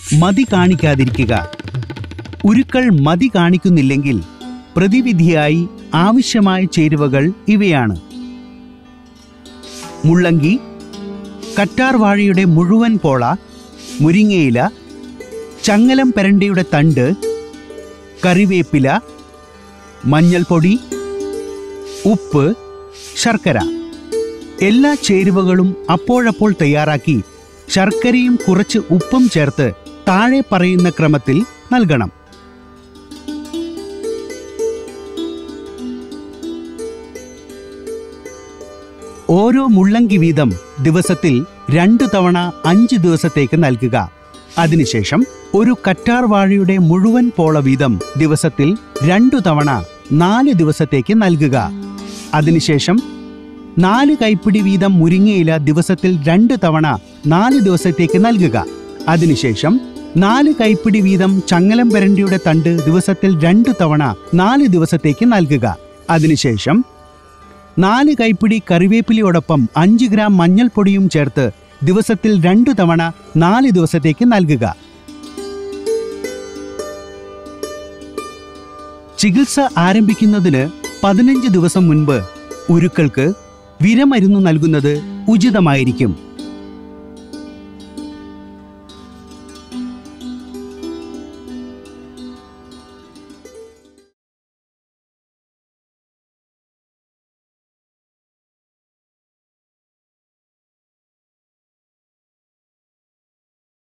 മതി കാണിക്കാതിരിക്കുക ഉരുക്കൾ മതി കാണിക്കുന്നില്ലെങ്കിൽ പ്രതിവിധിയായി ആവശ്യമായ ചേരുവകൾ ഇവയാണ് മുള്ളങ്കി കറ്റാർ വാഴയുടെ മുഴുവൻ പോള മുരിങ്ങയില ചങ്ങലം പെരണ്ടയുടെ തണ്ട് കറിവേപ്പില മഞ്ഞൾപ്പൊടി ഉപ്പ് ശർക്കര എല്ലാ ചേരുവകളും അപ്പോഴപ്പോൾ തയ്യാറാക്കി ശർക്കരയും കുറച്ച് ഉപ്പും ചേർത്ത് താഴെ പറയുന്ന ക്രമത്തിൽ നൽകണം ഓരോ മുള്ളങ്കി വീതം ദിവസത്തിൽ രണ്ടു തവണ അഞ്ച് ദിവസത്തേക്ക് നൽകുക അതിനുശേഷം ഒരു കറ്റാർ വാഴയുടെ മുഴുവൻ പോള വീതം ദിവസത്തിൽ രണ്ടു തവണ നാല് ദിവസത്തേക്ക് നൽകുക അതിനുശേഷം നാല് കൈപ്പിടി വീതം മുരിങ്ങയില ദിവസത്തിൽ രണ്ട് തവണ നാല് ദിവസത്തേക്ക് നൽകുക അതിനുശേഷം നാല് കൈപ്പിടി വീതം ചങ്ങലം പെരണ്ടിയുടെ തണ്ട് ദിവസത്തിൽ രണ്ടു തവണ നാല് ദിവസത്തേക്ക് നൽകുക അതിനുശേഷം നാല് കൈപ്പിടി കറിവേപ്പിലയോടൊപ്പം അഞ്ച് ഗ്രാം മഞ്ഞൾപ്പൊടിയും ചേർത്ത് ദിവസത്തിൽ രണ്ടു തവണ നാല് ദിവസത്തേക്ക് നൽകുക ചികിത്സ ആരംഭിക്കുന്നതിന് പതിനഞ്ച് ദിവസം മുൻപ് ഉരുക്കൾക്ക് വിരമരുന്ന് നൽകുന്നത് ഉചിതമായിരിക്കും